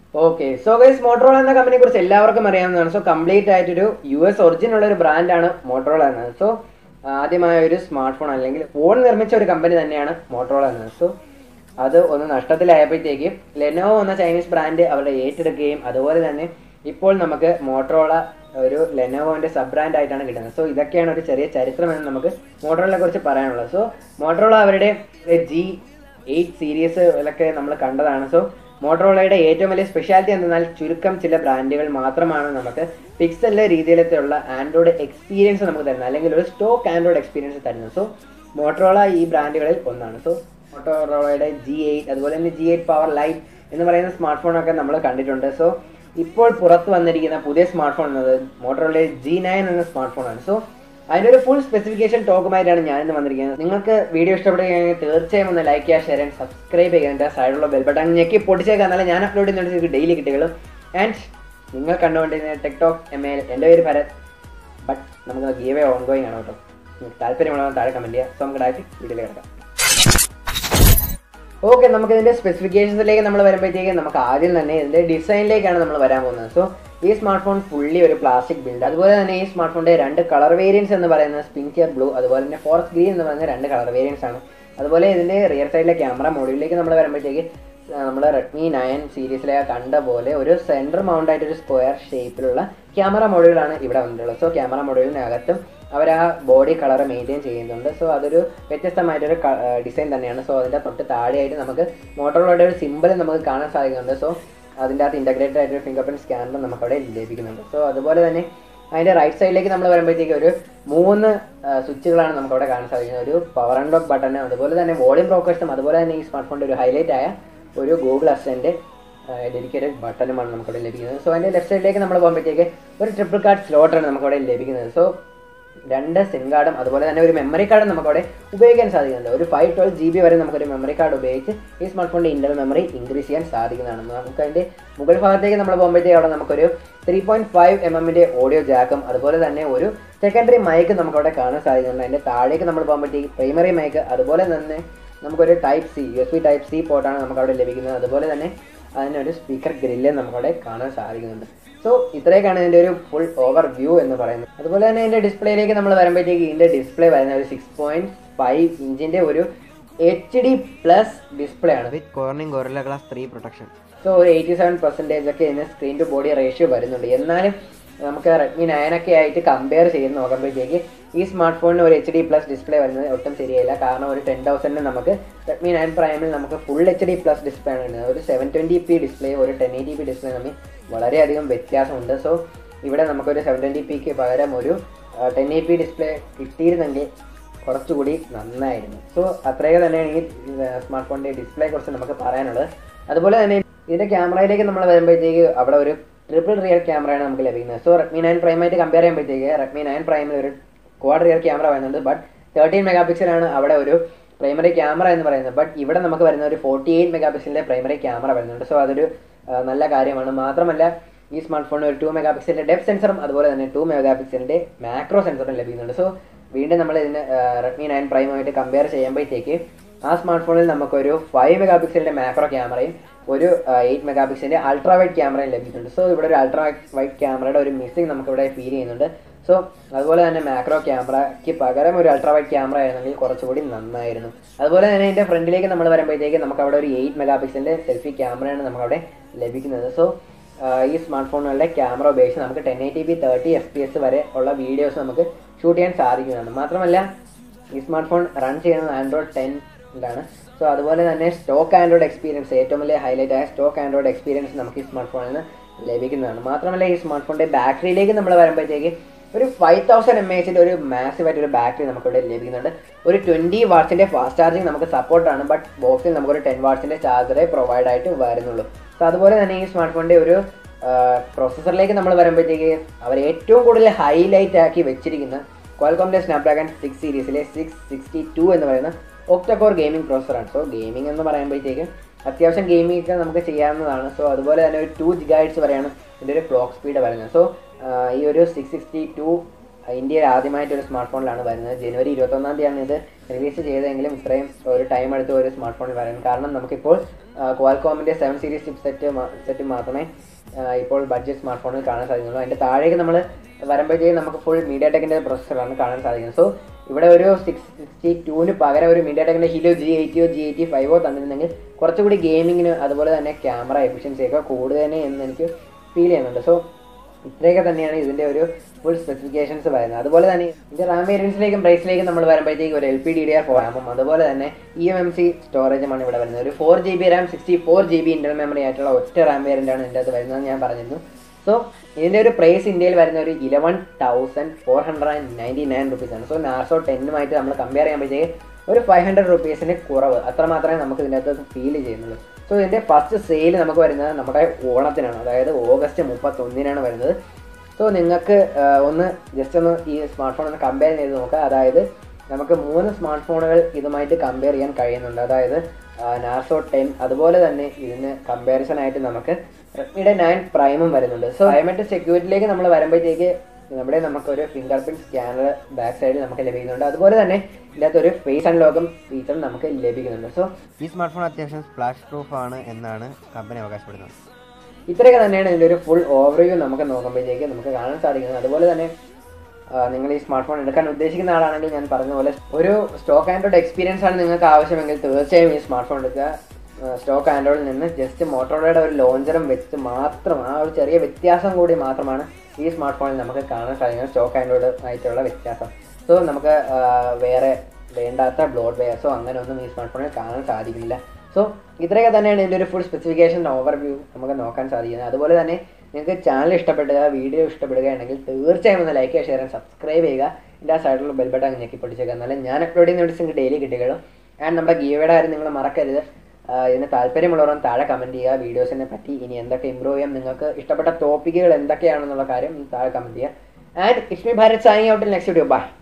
okay so guys Motorola എന്ന കമ്പനിയെ കുറിച്ച് എല്ലാവർക്കും അറിയാവുന്നതാണ് സോ കംപ്ലീറ്റ് ആയിട്ടൊരു യു എസ് ഒറിജിൻ ഉള്ള ഒരു ബ്രാൻഡാണ് മോട്ടറോള എന്നത് സോ ആദ്യമായ ഒരു സ്മാർട്ട് ഫോൺ അല്ലെങ്കിൽ ഫോൺ നിർമ്മിച്ച ഒരു കമ്പനി തന്നെയാണ് മോട്ടറോള എന്നത് സോ അത് ഒന്ന് നഷ്ടത്തിലായപ്പോഴത്തേക്ക് ലെനോവോ എന്ന ചൈനീസ് ബ്രാൻഡ് അവരുടെ ഏറ്റെടുക്കുകയും അതുപോലെ തന്നെ ഇപ്പോൾ നമുക്ക് മോട്ടറോള ഒരു ലെനോവോന്റെ സബ് ബ്രാൻഡ് ആയിട്ടാണ് കിട്ടുന്നത് സോ ഇതൊക്കെയാണ് ഒരു ചെറിയ ചരിത്രം എന്ന് നമുക്ക് മോട്ടറോളയെ കുറിച്ച് പറയാനുള്ളത് സോ മോട്ടറോള അവരുടെ ജി എയ്റ്റ് സീരീസിലൊക്കെ നമ്മൾ കണ്ടതാണ് സോ മോട്ടറോളയുടെ ഏറ്റവും വലിയ സ്പെഷ്യാലിറ്റി എന്തെന്നാൽ ചുരുക്കം ചില ബ്രാൻഡുകൾ മാത്രമാണ് നമുക്ക് പിക്സലിലെ രീതിയിലത്തെയുള്ള ആൻഡ്രോയിഡ് എക്സ്പീരിയൻസ് നമുക്ക് തരുന്നത് അല്ലെങ്കിൽ ഒരു സ്റ്റോക്ക് ആൻഡ്രോയിഡ് എക്സ്പീരിയൻസ് തരുന്നത് സോ മോട്ടറോള ഈ ബ്രാൻഡുകളിൽ ഒന്നാണ് സോ മോട്ടോറോളയുടെ ജി എയ്റ്റ് അതുപോലെ തന്നെ ജി എയ്റ്റ് പവർ ലൈറ്റ് എന്ന് പറയുന്ന സ്മാർട്ട് ഫോണൊക്കെ നമ്മൾ കണ്ടിട്ടുണ്ട് സോ ഇപ്പോൾ പുറത്ത് വന്നിരിക്കുന്ന പുതിയ സ്മാർട്ട് ഫോൺ എന്നത് മോട്ടോറോളയുടെ ജി നയൻ എന്ന സ്മാർട്ട് ഫോണാണ് സോ അതിൻ്റെ ഒരു ഫുൾ സ്പെസിഫിക്കേഷൻ ടോക്കുമായിട്ടാണ് ഞാൻ ഇന്ന് വന്നിരിക്കുന്നത് നിങ്ങൾക്ക് വീഡിയോ ഇഷ്ടപ്പെടുകയാണെങ്കിൽ തീർച്ചയായും ഒന്ന് ലൈക്ക് ചെയ്യുക ഷെയർ ചെയ്യാൻ സബ്സ്ക്രൈബ് ചെയ്യുക എൻ്റെ സൈഡിലുള്ള ബെൽ ബട്ടൺ ഞെക്കി പൊട്ടിച്ചേക്കാം എന്നാലും ഞാൻ അപ്ലോഡ് ചെയ്യുന്നുണ്ട് നിങ്ങൾക്ക് ഡെയിലി കിട്ടുകയുള്ളൂ ആൻഡ് നിങ്ങൾ കണ്ടുകൊണ്ടിരുന്ന ടെക്ടോക്ക് എം എൽ എൻ്റെ പേര് ഭരത് ബട്ട് നമുക്ക് ഗീവേ ഓൺ ഗോയിങ് ആണ് കേട്ടോ നിങ്ങൾക്ക് താല്പര്യമുള്ള താഴെ കമൻറ്റ് ചെയ്യുക സോ നമുക്ക് ഡയറക്റ്റ് വീഡിയോയിലേക്ക് കിടക്കാം ഓക്കെ നമുക്ക് ഇതിന്റെ സ്പെസിഫിക്കേഷൻസിലേക്ക് നമ്മൾ വരുമ്പോഴത്തേക്ക് നമുക്ക് ആദ്യം തന്നെ ഇതിന്റെ ഡിസൈനിലേക്കാണ് നമ്മൾ വരാൻ പോകുന്നത് സോ ഈ സ്മാർട്ട് ഫോൺ ഫുള്ളി ഒരു പ്ലാസ്റ്റിക് ബിൽഡ് അതുപോലെ തന്നെ ഈ സ്മാർട്ട് ഫോണിന്റെ രണ്ട് കളർ വേരിയൻസ് എന്ന് പറയുന്നത് സ്പിൻകിയർ ബ്ലൂ അതുപോലെ തന്നെ ഫോറസ്റ്റ് ഗ്രീൻ എന്ന് പറയുന്ന രണ്ട് കളർ വേരിയൻസ് ആണ് അതുപോലെ ഇതിന്റെ റിയർ സൈഡിലെ ക്യാമറ മോഡലിലേക്ക് നമ്മൾ വരുമ്പോഴത്തേക്ക് നമ്മൾ റെഡ്മി നയൻ സീരീസിലെ കണ്ട പോലെ ഒരു സെൻറ്റർ മൗണ്ട് ആയിട്ട് ഒരു സ്ക്വയർ ഷേപ്പിലുള്ള ക്യാമറ മോഡുകളാണ് ഇവിടെ വന്നിട്ടുള്ളത് സോ ക്യാമറ മോഡലിനകത്തും അവർ ആ ബോഡി കളർ മെയിൻറ്റെയിൻ ചെയ്യുന്നുണ്ട് സോ അതൊരു വ്യത്യസ്തമായിട്ടൊരു ഡിസൈൻ തന്നെയാണ് സോ അതിൻ്റെ തൊട്ട് താഴെയായിട്ട് നമുക്ക് മോട്ടോറോയുടെ ഒരു സിമ്പിൾ നമുക്ക് കാണാൻ സാധിക്കുന്നുണ്ട് സോ അതിൻ്റെ അകത്ത് ഇൻ്റഗ്രേറ്റഡ് ആയിട്ടൊരു ഫിംഗർ പ്രിൻറ്റ് സ്കാനർ നമുക്കവിടെ ലഭിക്കുന്നുണ്ട് സോ അതുപോലെ തന്നെ അതിൻ്റെ റൈറ്റ് സൈഡിലേക്ക് നമ്മൾ വരുമ്പോഴത്തേക്ക് ഒരു മൂന്ന് സ്വിച്ചുകളാണ് നമുക്കവിടെ കാണാൻ സാധിക്കുന്നത് ഒരു പവർ ആൻഡ് ലോക്ക് ബട്ടൺ അതുപോലെ തന്നെ വോളിയം ബ്രോക്കേഴ്സും അതുപോലെ തന്നെ ഈ സ്മാർട്ട് ഫോണിൻ്റെ ഒരു ഹൈലൈറ്റ് ആയ ഒരു ഗൂഗിൾ അസിസ്റ്റൻ്റ് ഡെഡിക്കേറ്റഡ് ബട്ടണുമാണ് നമുക്കവിടെ ലഭിക്കുന്നത് സോ അതിൻ്റെ ലെഫ്റ്റ് സൈഡിലേക്ക് നമ്മൾ പോകുമ്പോഴത്തേക്ക് ഒരു ട്രിപ്പിൾ കാർഡ് സ്ലോട്ടാണ് നമുക്കവിടെ ലഭിക്കുന്നത് സോ രണ്ട് സിം കാർഡും അതുപോലെ തന്നെ ഒരു മെമ്മറി കാർഡും നമുക്കവിടെ ഉപയോഗിക്കാൻ സാധിക്കുന്നുണ്ട് ഒരു ഫൈവ് ട്വൽവ് ജി ബി വരെ നമുക്കൊരു മെമ്മറി കാർഡ് ഉപയോഗിച്ച് ഈ സ്മാർട്ട് ഫോണിൻ്റെ ഇൻ്റർണൽ മെമ്മറി ഇൻക്രീസ് ചെയ്യാൻ സാധിക്കുന്നതാണ് നമുക്ക് അതിൻ്റെ മുകൾ ഭാഗത്തേക്ക് നമ്മൾ പോകുമ്പോഴത്തേക്ക് അവിടെ നമുക്കൊരു ത്രീ പോയിൻറ്റ് ഫൈവ് എം എമ്മിൻ്റെ ഓഡിയോ ജാക്കും അതുപോലെ തന്നെ ഒരു സെക്കൻഡറി മൈക്ക് നമുക്കവിടെ കാണാൻ സാധിക്കുന്നുണ്ട് അതിൻ്റെ താഴേക്ക് നമ്മൾ പോകുമ്പോഴത്തേക്ക് പ്രൈമറി മൈക്ക് അതുപോലെ തന്നെ നമുക്കൊരു type C U S B type C പോർട്ടാണ് നമുക്കവിടെ ലഭിക്കുന്നത് അതുപോലെ തന്നെ അതിനൊരു സ്പീക്കർ ഗ്രില്ല് നമുക്കവിടെ കാണാൻ സാധിക്കുന്നുണ്ട് സോ ഇത്രയൊക്കെയാണ് ഇതിൻ്റെ ഒരു ഫുൾ ഓവർ വ്യൂ എന്ന് പറയുന്നത് അതുപോലെ തന്നെ ഇതിൻ്റെ ഡിസ്പ്ലേയിലേക്ക് നമ്മൾ വരുമ്പോഴത്തേക്ക് ഇതിൻ്റെ ഡിസ്പ്ലേ വരുന്ന ഒരു സിക്സ് പോയിൻറ്റ് ഫൈവ് ഇഞ്ചിൻ്റെ ഒരു എച്ച് ഡി പ്ലസ് ഡിസ്പ്ലേ ആണ് with Corning Gorilla Glass three protection so ഒരു എയ്റ്റി സെവൻ പെർസെൻറ്റേജ് ഒക്കെ ഇതിന് സ്ക്രീൻ ടു ബോഡി റേഷ്യോ വരുന്നുണ്ട് എന്നാലും നമുക്ക് റെഡ്മി നയനൊക്കെ ആയിട്ട് കമ്പയർ ചെയ്ത് നോക്കുമ്പോഴത്തേക്ക് ഈ സ്മാർട്ട് ഫോണിന് ഒരു എച്ച് ഡി പ്ലസ് ഡിസ്പ്ലേ വരുന്നത് ഒട്ടും ശരിയല്ല കാരണം ഒരു ടെൻ തൗസൻഡിന് നമുക്ക് റെഡ്മി നയൻ പ്രൈമിൽ നമുക്ക് full H D plus display ആണ് വരുന്നത് ഒരു സെവൻ ട്വൻറ്റി പി ഡിസ്പ്ലേ ഒരു ടെൻ എയ്റ്റി പി ഡിസ്പ്ലേ തമ്മിൽ വളരെയധികം വ്യത്യാസമുണ്ട് സോ ഇവിടെ നമുക്കൊരു സെവൻ ട്വൻറ്റി പിക്ക് പകരം ഒരു ടെൻ എ പി ഡിസ്പ്ലേ കിട്ടിയിരുന്നെങ്കിൽ കുറച്ചുകൂടി നന്നായിരുന്നു സോ അത്രയൊക്കെ തന്നെയാണ് ഈ സ്മാർട്ട് ഫോണിൻ്റെ ഡിസ്പ്ലേ കുറിച്ച് നമുക്ക് പറയാനുള്ളത് അതുപോലെ തന്നെ ഇതിൻ്റെ ക്യാമറയിലേക്ക് നമ്മൾ വരുമ്പോഴത്തേക്ക് അവിടെ ഒരു ട്രിപ്പിൾ റിയർ ക്യാമറയാണ് നമുക്ക് ലഭിക്കുന്നത് സോ റെഡ്മി നയൻ പ്രൈമായിട്ട് കമ്പയർ ചെയ്യുമ്പോഴത്തേക്ക് റെഡ്മി നയൻ പ്രൈമിൽ ഒരു ക്വാഡ് റിയർ ക്യാമറ വരുന്നുണ്ട് ബട്ട് തേർട്ടീൻ മെഗാ പിക്സലാണ് അവിടെ ഒരു പ്രൈമറി ക്യാമറ എന്ന് പറയുന്നത് ബട്ട് ഇവിടെ നമുക്ക് വരുന്ന ഒരു ഫോർട്ടി എയ്റ്റ് മെഗാ പിക്സലിൻ്റെ പ്രൈമറി ക്യാമറ വരുന്നുണ്ട് സോ അതൊരു നല്ല കാര്യമാണ് മാത്രമല്ല ഈ സ്മാർട്ട് ഫോണിന് ഒരു ടു മെഗാ പിക്സലിൻ്റെ ഡെപ്ത് സെൻസറും അതുപോലെ തന്നെ ടു മെഗാ പിക്സലിൻ്റെ മാക്രോ സെൻസറും ലഭിക്കുന്നുണ്ട് സോ വീണ്ടും നമ്മൾ ഇതിന് റെഡ്മി നയൻ പ്രൈമുമായിട്ട് കമ്പയർ ചെയ്യുമ്പോഴത്തേക്ക് ആ സ്മാർട്ട് ഫോണിൽ നമുക്കൊരു ഫൈവ് മെഗാ പിക്സലിൻ്റെ മാക്രോ ക്യാമറയും ഒരു എയ്റ്റ് മെഗാ പിക്സലിൻ്റെ അൾട്രാ വൈഡ് ക്യാമറയും ലഭിക്കുന്നുണ്ട് സോ ഇവിടെ ഒരു അൾട്രാ വൈഡ് ക്യാമറയുടെ ഒരു മിസ്സിംഗ് നമുക്കിവിടെ ഫീൽ ചെയ്യുന്നുണ്ട് സോ അതുപോലെ തന്നെ മാക്രോ ക്യാമറയ്ക്ക് പകരം ഒരു അൾട്രാ വൈഡ് ക്യാമറ ആയിരുന്നെങ്കിൽ കുറച്ചുകൂടി നന്നായിരുന്നു അതുപോലെ തന്നെ ഇതിൻ്റെ ഫ്രണ്ടിലേക്ക് നമ്മൾ വരുമ്പോഴത്തേക്ക് നമുക്ക് അവിടെ ഒരു എയ്റ്റ് മെഗാ പിക്സലിൻ്റെ സെൽഫി ക്യാമറയാണ് നമുക്കവിടെ ലഭിക്കുന്നത് സോ ഈ സ്മാർട്ട് ഫോണുകളുടെ ക്യാമറ ഉപയോഗിച്ച് നമുക്ക് ten eighty P thirty F P S വരെ ഉള്ള വീഡിയോസ് നമുക്ക് ഷൂട്ട് ചെയ്യാൻ സാധിക്കുന്നതാണ് മാത്രമല്ല ഈ സ്മാർട്ട് ഫോൺ റൺ ചെയ്യുന്നത് ആൻഡ്രോയിഡ് ടെന്നിലാണ് സോ അതുപോലെ തന്നെ സ്റ്റോക്ക് ആൻഡ്രോയിഡ് എക്സ്പീരിയൻസ് ഏറ്റവും വലിയ ഹൈലൈറ്റ് ആയ സ്റ്റോക്ക് ആൻഡ്രോയിഡ് എക്സ്പീരിയൻസ് നമുക്ക് ഈ സ്മാർട്ട് ഫോണിൽ നിന്ന് ലഭിക്കുന്നതാണ് മാത്രമല്ല ഈ സ്മാർട്ട് ഫോണിൻ്റെ ബാറ്ററിയിലേക്ക് നമ്മൾ വരുമ്പോഴത്തേക്ക് ഒരു ഫൈവ് തൗസൻഡ് എം എച്ചിൻ്റെ ഒരു മാസീവ് ആയിട്ട് ഒരു ബാറ്ററി നമുക്കിവിടെ ലഭിക്കുന്നുണ്ട് ഒരു ട്വൻറ്റി വാട്ട്സിൻ്റെ ഫാസ്റ്റ് ചാർജിങ് നമുക്ക് സപ്പോർട്ടാണ് ബട്ട് ബോക്സിൽ നമുക്കൊരു ടെൻ വാട്ട്സിൻ്റെ ചാർജറേ പ്രൊവൈഡ് ആയിട്ട് വരുന്നുള്ളൂ സോ അതുപോലെ തന്നെ ഈ സ്മാർട്ട് ഫോണിൻ്റെ ഒരു പ്രോസസ്സറിലേക്ക് നമ്മൾ വരുമ്പോഴത്തേക്ക് അവർ ഏറ്റവും കൂടുതൽ ഹൈലൈറ്റ് ആക്കി വെച്ചിരിക്കുന്ന ക്വാൽകോമിൻ്റെ സ്നാപ്ഡ്രാഗൺ സിക്സ് സീരീസിലെ സിക്സ് സിക്സ്റ്റി ടു എന്ന് പറയുന്ന ഒക്ടകോർ ഗെയിമിംഗ് പ്രോസറാണ് സോ ഗെയിമിംഗ് എന്ന് പറയുമ്പോഴത്തേക്ക് അത്യാവശ്യം ഗെയിമിംഗ് ഒക്കെ നമുക്ക് ചെയ്യാവുന്നതാണ് സോ അതുപോലെ തന്നെ ഒരു ടു ജിഗായിട്സ് വരെയാണ് ഇതിൻ്റെ ഒരു ക്ലോക്ക് സ്പീഡ് വരുന്നത് സോ ഈ ഒരു സിക്സ് സിക്സ്റ്റി ടു ഇന്ത്യയിൽ ആദ്യമായിട്ട് ഒരു സ്മാർട്ട് ഫോണിലാണ് വരുന്നത് ജനുവരി ഇരുപത്തൊന്നാം തീയതിയാണ് ഇത് റിലീസ് ചെയ്തതെങ്കിലും ഇത്രയും ഒരു ടൈം എടുത്ത് ഒരു സ്മാർട്ട് ഫോണിൽ വരുന്നത് കാരണം നമുക്കിപ്പോൾ ക്വാൽകോമിൻ്റെ seven series chipset set മാത്രമേ ആ, ഇപ്പോൾ ബഡ്ജറ്റ് സ്മാർട്ട് ഫോണിൽ കാണാൻ സാധിക്കുന്നുള്ളൂ അതിൻ്റെ താഴേക്ക് നമ്മൾ വരുമ്പോഴത്തേക്കും നമുക്ക് ഫുൾ മീഡിയ ടെക്കിൻ്റെ പ്രൊസസ്സറാണ് കാണാൻ സാധിക്കുന്നത് സോ ഇവിടെ ഒരു സിക്സ് സിക്സ്റ്റി ടുവിന് പകരം ഒരു മീഡിയ ടെക്കിൻ്റെ ഹീലോ ജി എയ്റ്റിയോ ജി എയ്റ്റി ഫൈവോ തന്നിരുന്നെങ്കിൽ കുറച്ചുകൂടി ഗെയിമിങ്ങിന് അതുപോലെ തന്നെ ക്യാമറ എഫിഷ്യൻസി ഒക്കെ കൂടുതൽ എന്ന് എനിക്ക് ഫീൽ ചെയ്യുന്നുണ്ട് സോ ഇത്രയൊക്കെ തന്നെയാണ് ഇതിൻ്റെ ഒരു ഫുൾ സ്പെസിഫിക്കേഷൻസ് പറയുന്നത് അതുപോലെ തന്നെ ഇതിൻ്റെ റാം വേരിയൻസിലേക്കും പ്രൈസിലേക്കും നമ്മൾ വരുമ്പോഴത്തേക്ക് ഒരു L P D D R four റാമും അതുപോലെ തന്നെ ഇ എം എം സി സ്റ്റോറേജുമാണ് ഇവിടെ വരുന്നത് ഒരു four G B RAM sixty four G B internal memory ആയിട്ടുള്ള ഒറ്റ റാം വേരിയൻ്റ് ആണ് ഇതിൻ്റെ അകത്ത് വരുന്നത് ഞാൻ പറഞ്ഞിരുന്നു സോ ഇതിൻ്റെ ഒരു പ്രൈസ് ഇന്ത്യയിൽ വരുന്ന ഒരു eleven thousand four hundred and ninety nine റുപ്പീസാണ് സോ നാർസോ ടെന്നുമായിട്ട് നമ്മൾ കമ്പയർ ചെയ്യുമ്പോഴത്തേക്ക് ഒരു ഫൈവ് ഹൺഡ്രഡ് റുപ്പീസിന് കുറവ് അത്ര മാത്രമേ നമുക്ക് ഇതിൻ്റെ അകത്ത് ഫീൽ ചെയ്യുന്നുള്ളൂ സോ ഇതിൻ്റെ ഫസ്റ്റ് സെയിൽ നമുക്ക് വരുന്നത് നമ്മുടെ ഓണത്തിനാണ് അതായത് ഓഗസ്റ്റ് മുപ്പത്തൊന്നിനാണ് വരുന്നത് സോ നിങ്ങൾക്ക് ആ, ഒന്ന് ജസ്റ്റ് ഒന്ന് ഈ സ്മാർട്ട് ഫോൺ ഒന്ന് കമ്പയർ ചെയ്ത് നോക്കുക അതായത് നമുക്ക് മൂന്ന് സ്മാർട്ട് ഫോണുകൾ ഇതുമായിട്ട് കമ്പയർ ചെയ്യാൻ കഴിയുന്നുണ്ട് അതായത് നാർസോ ടെൻ അതുപോലെ തന്നെ ഇതിന് കമ്പാരിസൺ ആയിട്ട് നമുക്ക് റെഡ്മിയുടെ നയൻ പ്രൈമും വരുന്നുണ്ട് സോ ബയോമെട്രിക് സെക്യൂരിറ്റിയിലേക്ക് നമ്മൾ വരുമ്പോഴത്തേക്ക് നമ്മുടെ നമുക്കൊരു ഫിംഗർ പ്രിന്റ് സ്കാനർ ബാക്ക് സൈഡിൽ നമുക്ക് ലഭിക്കുന്നുണ്ട് അതുപോലെ തന്നെ ഇതിനകത്ത് ഒരു ഫേസ് അൺലോക്കും ഫീച്ചർ നമുക്ക് ലഭിക്കുന്നുണ്ട് സോ ഈ സ്മാർട്ട് ഫോൺ അത്യാവശ്യം സ്പ്ലാഷ് പ്രൂഫ് ആണ് എന്നാണ് കമ്പനി അവകാശപ്പെടുന്നത് ഇത്രയൊക്കെ തന്നെയാണ് ഇതിൻ്റെ ഒരു ഫുൾ ഓവർവ്യൂ നമുക്ക് നോക്കുമ്പോഴത്തേക്ക് നമുക്ക് കാണാൻ സാധിക്കുന്നത് അതുപോലെ തന്നെ ആ, നിങ്ങൾ ഈ സ്മാർട്ട് ഫോൺ എടുക്കാൻ ഉദ്ദേശിക്കുന്ന ആളാണെങ്കിൽ ഞാൻ പറഞ്ഞ പോലെ ഒരു സ്റ്റോക്ക് ആൻഡ്രോയിഡ് എക്സ്പീരിയൻസ് ആണ് നിങ്ങൾക്ക് ആവശ്യമെങ്കിൽ തീർച്ചയായും ഈ സ്മാർട്ട് ഫോൺ എടുക്കുക സ്റ്റോക്ക് ആൻഡ്രോയിഡിൽ നിന്ന് ജസ്റ്റ് മോട്ടോറോയുടെ ഒരു ലോഞ്ചറും വെച്ച് മാത്രം ആ ഒരു ചെറിയ വ്യത്യാസം കൂടി മാത്രമാണ് ഈ സ്മാർട്ട് ഫോണിൽ നമുക്ക് കാണാൻ സാധിക്കുന്നത് സ്റ്റോക്ക് ആൻഡ്രോയിഡ് ആയിട്ടുള്ള വ്യത്യാസം സോ നമുക്ക് ആ, വേറെ വേണ്ടാത്ത ബ്ലോഡ് വെയർസോ അങ്ങനെ ഒന്നും ഈ സ്മാർട്ട് ഫോണിൽ കാണാൻ സാധിക്കില്ല സോ ഇത്രയൊക്കെ തന്നെയാണ് ഇതിൻ്റെ ഒരു ഫുൾ സ്പെസിഫിക്കേഷൻ ഓവർവ്യൂ നമുക്ക് നോക്കാൻ സാധിക്കുന്നത് അതുപോലെ തന്നെ നിങ്ങൾക്ക് ചാനൽ ഇഷ്ടപ്പെടുക വീഡിയോ ഇഷ്ടപ്പെടുകയാണെങ്കിൽ തീർച്ചയായും ഒന്ന് ലൈക്ക് ചെയ്യുക ഷെയർ ആൻഡ് സബ്സ്ക്രൈബ് ചെയ്യുക ഇതിൻ്റെ ആ സൈഡിലുള്ള ബെൽ ബട്ടൺ ഞെക്കി പൊട്ടിച്ചേക്കുക എന്നാലും ഞാൻ അപ്ലോഡ് ചെയ്യുന്ന വീഡിയോസ് നിങ്ങൾക്ക് ഡെയിലി കിട്ടുകയുള്ളൂ ആൻഡ് നമ്മുടെ ഗീവയുടെ കാര്യം നിങ്ങൾ മറക്കരുത് ആ, ഇതിന് താല്പര്യമുള്ളവരും താഴെ കമൻറ്റ് ചെയ്യുക വീഡിയോസിനെ പറ്റി ഇനി എന്തൊക്കെ ഇമ്പ്രൂവ് ചെയ്യാം നിങ്ങൾക്ക് ഇഷ്ടപ്പെട്ട ടോപ്പിക്കുകൾ എന്തൊക്കെയാണെന്നുള്ള കാര്യം താഴെ കമൻറ്റ് ചെയ്യുക and it's me Bharat signing out next video by